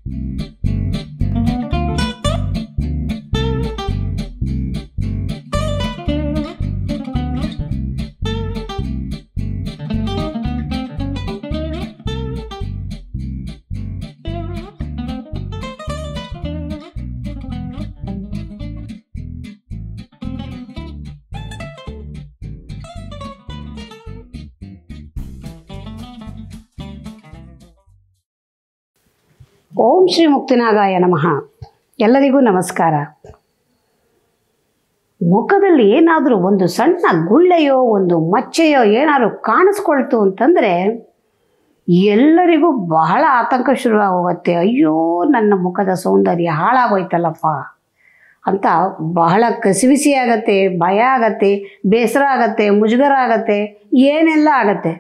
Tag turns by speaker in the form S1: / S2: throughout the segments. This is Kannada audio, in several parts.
S1: ಓಂ ಶ್ರೀ ಮುಕ್ತಿನಾಗಾಯ ನಮಃ ಎಲ್ಲರಿಗೂ ನಮಸ್ಕಾರ ಮುಖದಲ್ಲಿ ಏನಾದರೂ ಒಂದು ಸಣ್ಣ ಗುಳ್ಳೆಯೋ ಒಂದು ಮಚ್ಚೆಯೋ ಏನಾದರೂ ಕಾಣಿಸ್ಕೊಳ್ತು ಅಂತಂದರೆ ಎಲ್ಲರಿಗೂ ಬಹಳ ಆತಂಕ ಶುರುವಾಗೋಗುತ್ತೆ ಅಯ್ಯೋ ನನ್ನ ಮುಖದ ಸೌಂದರ್ಯ ಹಾಳಾಗೋಯ್ತಲ್ಲಪ್ಪ ಅಂತ ಬಹಳ ಕಸಿವಿಸಿ ಆಗತ್ತೆ ಭಯ ಆಗತ್ತೆ ಬೇಸರ ಆಗತ್ತೆ ಮುಜುಗರ ಆಗತ್ತೆ ಏನೆಲ್ಲ ಆಗತ್ತೆ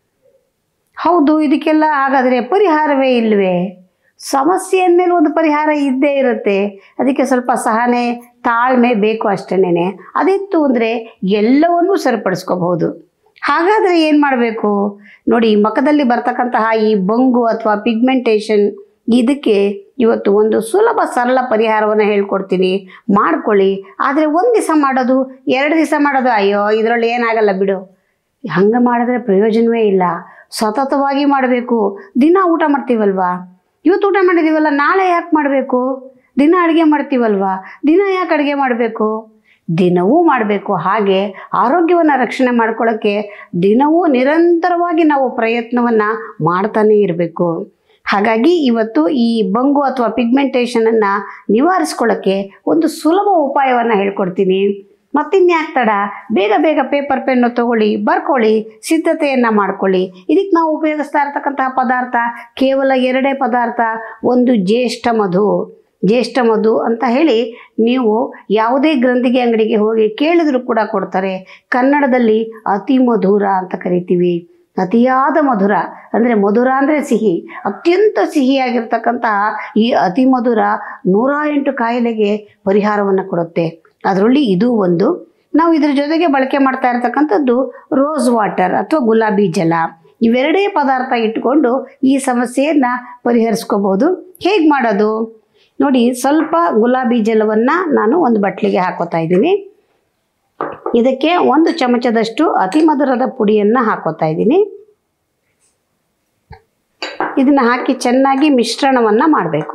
S1: ಹೌದು ಇದಕ್ಕೆಲ್ಲ ಹಾಗಾದರೆ ಪರಿಹಾರವೇ ಇಲ್ವೇ ಸಮಸ್ಯೆ ಅಂದಮೇಲೆ ಒಂದು ಪರಿಹಾರ ಇದ್ದೇ ಇರುತ್ತೆ ಅದಕ್ಕೆ ಸ್ವಲ್ಪ ಸಹನೆ ತಾಳ್ಮೆ ಬೇಕು ಅಷ್ಟೇನೆ ಅದಿತ್ತು ಅಂದರೆ ಎಲ್ಲವನ್ನೂ ಸರಿಪಡಿಸ್ಕೋಬಹುದು ಹಾಗಾದರೆ ಏನು ಮಾಡಬೇಕು ನೋಡಿ ಮುಖದಲ್ಲಿ ಬರ್ತಕ್ಕಂತಹ ಈ ಬಂಗು ಅಥವಾ ಪಿಗ್ಮೆಂಟೇಷನ್ ಇದಕ್ಕೆ ಇವತ್ತು ಒಂದು ಸುಲಭ ಸರಳ ಪರಿಹಾರವನ್ನು ಹೇಳ್ಕೊಡ್ತೀನಿ ಮಾಡ್ಕೊಳ್ಳಿ ಆದರೆ ಒಂದು ದಿವಸ ಮಾಡೋದು ಎರಡು ದಿವಸ ಮಾಡೋದು ಅಯ್ಯೋ ಇದರಲ್ಲಿ ಏನಾಗಲ್ಲ ಬಿಡು ಹಂಗೆ ಮಾಡಿದ್ರೆ ಪ್ರಯೋಜನವೇ ಇಲ್ಲ ಸತತವಾಗಿ ಮಾಡಬೇಕು ದಿನ ಊಟ ಮಾಡ್ತೀವಲ್ವಾ ಇವತ್ತು ಊಟ ಮಾಡಿದ್ದೀವಲ್ಲ ನಾಳೆ ಯಾಕೆ ಮಾಡಬೇಕು ದಿನ ಅಡುಗೆ ಮಾಡ್ತೀವಲ್ವಾ ದಿನ ಯಾಕೆ ಅಡುಗೆ ಮಾಡಬೇಕು ದಿನವೂ ಮಾಡಬೇಕು ಹಾಗೆ ಆರೋಗ್ಯವನ್ನು ರಕ್ಷಣೆ ಮಾಡ್ಕೊಳ್ಳೋಕ್ಕೆ ದಿನವೂ ನಿರಂತರವಾಗಿ ನಾವು ಪ್ರಯತ್ನವನ್ನು ಮಾಡ್ತಾನೇ ಇರಬೇಕು ಹಾಗಾಗಿ ಇವತ್ತು ಈ ಬಂಗು ಅಥವಾ ಪಿಗ್ಮೆಂಟೇಷನನ್ನು ನಿವಾರಿಸ್ಕೊಳ್ಳೋಕ್ಕೆ ಒಂದು ಸುಲಭ ಉಪಾಯವನ್ನು ಹೇಳ್ಕೊಡ್ತೀನಿ ಮತ್ತಿನ್ಯಾಕೆ ತಡ ಬೇಗ ಬೇಗ ಪೇಪರ್ ಪೆನ್ನು ತಗೊಳ್ಳಿ ಬರ್ಕೊಳ್ಳಿ ಸಿದ್ಧತೆಯನ್ನು ಮಾಡ್ಕೊಳ್ಳಿ ಇದಕ್ಕೆ ನಾವು ಉಪಯೋಗಿಸ್ತಾ ಇರ್ತಕ್ಕಂತಹ ಪದಾರ್ಥ ಕೇವಲ ಎರಡೇ ಪದಾರ್ಥ ಒಂದು ಜ್ಯೇಷ್ಠ ಮಧು ಜ್ಯೇಷ್ಠ ಮಧು ಅಂತ ಹೇಳಿ ನೀವು ಯಾವುದೇ ಗ್ರಂಥಿಗೆ ಅಂಗಡಿಗೆ ಹೋಗಿ ಕೇಳಿದ್ರು ಕೂಡ ಕೊಡ್ತಾರೆ ಕನ್ನಡದಲ್ಲಿ ಅತಿ ಮಧುರ ಅಂತ ಕರಿತೀವಿ ಅತಿಯಾದ ಮಧುರ ಅಂದರೆ ಮಧುರ ಅಂದರೆ ಸಿಹಿ ಅತ್ಯಂತ ಸಿಹಿಯಾಗಿರ್ತಕ್ಕಂತಹ ಈ ಅತಿ ಮಧುರ ನೂರ ಎಂಟು ಕಾಯಿಲೆಗೆ ಪರಿಹಾರವನ್ನು ಕೊಡುತ್ತೆ ಅದರಲ್ಲಿ ಇದು ಒಂದು ನಾವು ಇದ್ರ ಜೊತೆಗೆ ಬಳಕೆ ಮಾಡ್ತಾ ಇರ್ತಕ್ಕಂಥದ್ದು ರೋಸ್ ವಾಟರ್ ಅಥವಾ ಗುಲಾಬಿ ಜಲ ಇವೆರಡೇ ಪದಾರ್ಥ ಇಟ್ಕೊಂಡು ಈ ಸಮಸ್ಯೆಯನ್ನು ಪರಿಹರಿಸ್ಕೋಬೋದು ಹೇಗೆ ಮಾಡೋದು ನೋಡಿ ಸ್ವಲ್ಪ ಗುಲಾಬಿ ಜಲವನ್ನು ನಾನು ಒಂದು ಬಟ್ಲಿಗೆ ಹಾಕೋತಾ ಇದ್ದೀನಿ ಇದಕ್ಕೆ ಒಂದು ಚಮಚದಷ್ಟು ಅತಿ ಮಧುರದ ಪುಡಿಯನ್ನು ಹಾಕೋತಾ ಇದ್ದೀನಿ ಇದನ್ನು ಹಾಕಿ ಚೆನ್ನಾಗಿ ಮಿಶ್ರಣವನ್ನು ಮಾಡಬೇಕು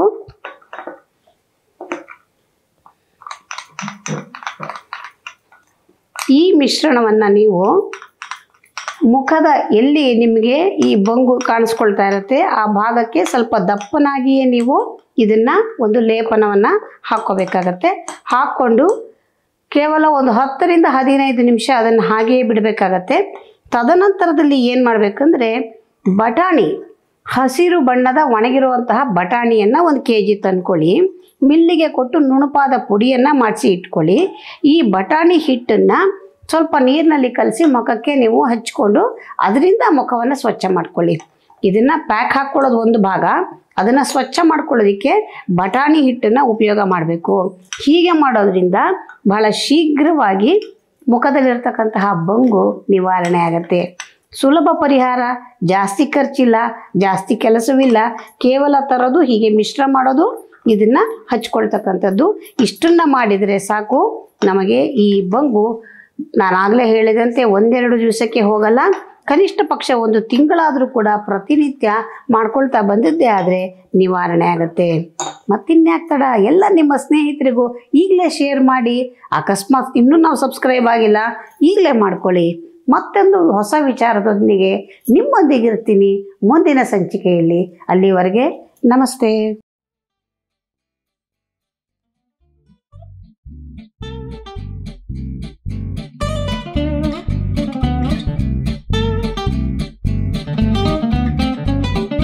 S1: ಈ ಮಿಶ್ರಣವನ್ನು ನೀವು ಮುಖದ ಎಲ್ಲಿ ನಿಮಗೆ ಈ ಬಂಗು ಕಾಣಿಸ್ಕೊಳ್ತಾ ಇರುತ್ತೆ ಆ ಭಾಗಕ್ಕೆ ಸ್ವಲ್ಪ ದಪ್ಪನಾಗಿಯೇ ನೀವು ಇದನ್ನು ಒಂದು ಲೇಪನವನ್ನು ಹಾಕ್ಕೋಬೇಕಾಗತ್ತೆ ಹಾಕ್ಕೊಂಡು ಕೇವಲ ಒಂದು ಹತ್ತರಿಂದ ಹದಿನೈದು ನಿಮಿಷ ಅದನ್ನು ಹಾಗೆಯೇ ಬಿಡಬೇಕಾಗತ್ತೆ ತದನಂತರದಲ್ಲಿ ಏನು ಮಾಡಬೇಕಂದ್ರೆ ಬಟಾಣಿ ಹಸಿರು ಬಣ್ಣದ ಒಣಗಿರುವಂತಹ ಬಟಾಣಿಯನ್ನು ಒಂದು ಕೆ ಜಿ ತಂದ್ಕೊಳ್ಳಿ ಮಿಲ್ಲಿಗೆ ಕೊಟ್ಟು ನುಣುಪಾದ ಪುಡಿಯನ್ನು ಮಾಡಿಸಿ ಇಟ್ಕೊಳ್ಳಿ ಈ ಬಟಾಣಿ ಹಿಟ್ಟನ್ನು ಸ್ವಲ್ಪ ನೀರಿನಲ್ಲಿ ಕಲಸಿ ಮುಖಕ್ಕೆ ನೀವು ಹಚ್ಕೊಂಡು ಅದರಿಂದ ಮುಖವನ್ನು ಸ್ವಚ್ಛ ಮಾಡ್ಕೊಳ್ಳಿ ಇದನ್ನು ಪ್ಯಾಕ್ ಹಾಕ್ಕೊಳ್ಳೋದು ಒಂದು ಭಾಗ ಅದನ್ನು ಸ್ವಚ್ಛ ಮಾಡ್ಕೊಳ್ಳೋದಕ್ಕೆ ಬಟಾಣಿ ಹಿಟ್ಟನ್ನು ಉಪಯೋಗ ಮಾಡಬೇಕು ಹೀಗೆ ಮಾಡೋದ್ರಿಂದ ಬಹಳ ಶೀಘ್ರವಾಗಿ ಮುಖದಲ್ಲಿರ್ತಕ್ಕಂತಹ ಬಂಗು ನಿವಾರಣೆ ಆಗುತ್ತೆ ಸುಲಭ ಪರಿಹಾರ ಜಾಸ್ತಿ ಖರ್ಚಿಲ್ಲ ಜಾಸ್ತಿ ಕೆಲಸವಿಲ್ಲ ಕೇವಲ ತರೋದು ಹೀಗೆ ಮಿಶ್ರ ಮಾಡೋದು ಇದನ್ನು ಹಚ್ಕೊಳ್ತಕ್ಕಂಥದ್ದು ಇಷ್ಟನ್ನು ಮಾಡಿದರೆ ಸಾಕು ನಮಗೆ ಈ ಬಂಗು ನಾನಾಗಲೇ ಹೇಳಿದಂತೆ ಒಂದೆರಡು ದಿವಸಕ್ಕೆ ಹೋಗಲ್ಲ ಕನಿಷ್ಠ ಪಕ್ಷ ಒಂದು ತಿಂಗಳಾದರೂ ಕೂಡ ಪ್ರತಿನಿತ್ಯ ಮಾಡ್ಕೊಳ್ತಾ ಬಂದಿದ್ದೇ ಆದರೆ ನಿವಾರಣೆ ಆಗುತ್ತೆ ಮತ್ತಿನ್ಯಾಕೆ ತಡ ಎಲ್ಲ ನಿಮ್ಮ ಸ್ನೇಹಿತರಿಗೂ ಈಗಲೇ ಶೇರ್ ಮಾಡಿ ಅಕಸ್ಮಾತ್ ಇನ್ನೂ ನಾವು ಸಬ್ಸ್ಕ್ರೈಬ್ ಆಗಿಲ್ಲ ಈಗಲೇ ಮಾಡ್ಕೊಳ್ಳಿ ಮತ್ತೊಂದು ಹೊಸ ವಿಚಾರದೊಂದಿಗೆ ನಿಮ್ಮೊಂದಿಗಿರ್ತೀನಿ ಮುಂದಿನ ಸಂಚಿಕೆಯಲ್ಲಿ ಅಲ್ಲಿವರೆಗೆ ನಮಸ್ತೆ